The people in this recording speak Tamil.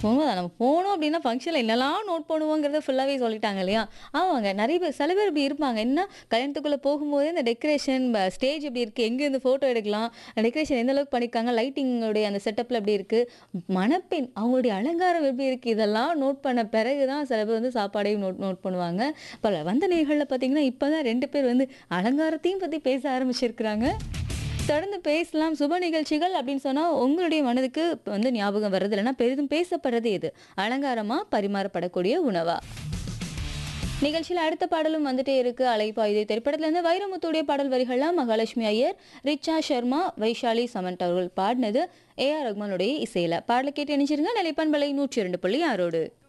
உண்மைதான். நம்ம போனோம் அப்படின்னா ஃபங்ஷன்ல என்னலாம் நோட் பண்ணுவோங்கிறத ஃபுல்லாவே சொல்லிட்டாங்க இல்லையா? ஆமாங்க. நெறைய பேர் சில பேர் இப்படி இருப்பாங்க. என்ன கல்யாணத்துக்குள்ள போகும்போதே இந்த டெக்கரேஷன் ப ஸ்டேஜ் எப்படி இருக்கு? எங்கேருந்து ஃபோட்டோ எடுக்கலாம்? டெக்கரேஷன் எந்த அளவுக்கு பண்ணியிருக்காங்க? லைட்டிங்கோடைய அந்த செட்டப்ல எப்படி இருக்கு? மணப்பெண் அவங்களுடைய அலங்காரம் எப்படி இருக்கு? இதெல்லாம் நோட் பண்ண பிறகு தான் சில பேர் வந்து சாப்பாடையும் நோட் நோட் பண்ணுவாங்க. பல வந்த நேயர்கள்ல பார்த்தீங்கன்னா, இப்ப தான் 2 பேர் வந்து அலங்காரத்தையும் பத்தி பேச ஆரம்பிச்சிருக்கிறாங்க. தொடர்ந்து பேசலாம். சுப நிகழ்ச்சிகள் அப்படின்னு சொன்னா, உங்களுடைய மனதுக்கு இப்ப வந்து ஞாபகம் வர்றது இல்லன்னா பெரிதும் பேசப்படுறது எது? அலங்காரமா? பரிமாறப்படக்கூடிய உணவா? நிகழ்ச்சியில அடுத்த பாடலும் வந்துட்டே இருக்கு. அலைப்பாயுதே திரைப்படத்திலிருந்து வைரமுத்துடைய பாடல் வரிகள்லாம் மகாலட்சுமி ஐயர், ரிச்சா சர்மா, வைஷாலி சமந்த் அவர்கள் பாடினது. ஏ.ஆர். ரகுமானுடைய இசையில. பாடல கேட்டு இணைஞ்சிருங்க. நிலைப்பண்பலை 102.6 ரோடு.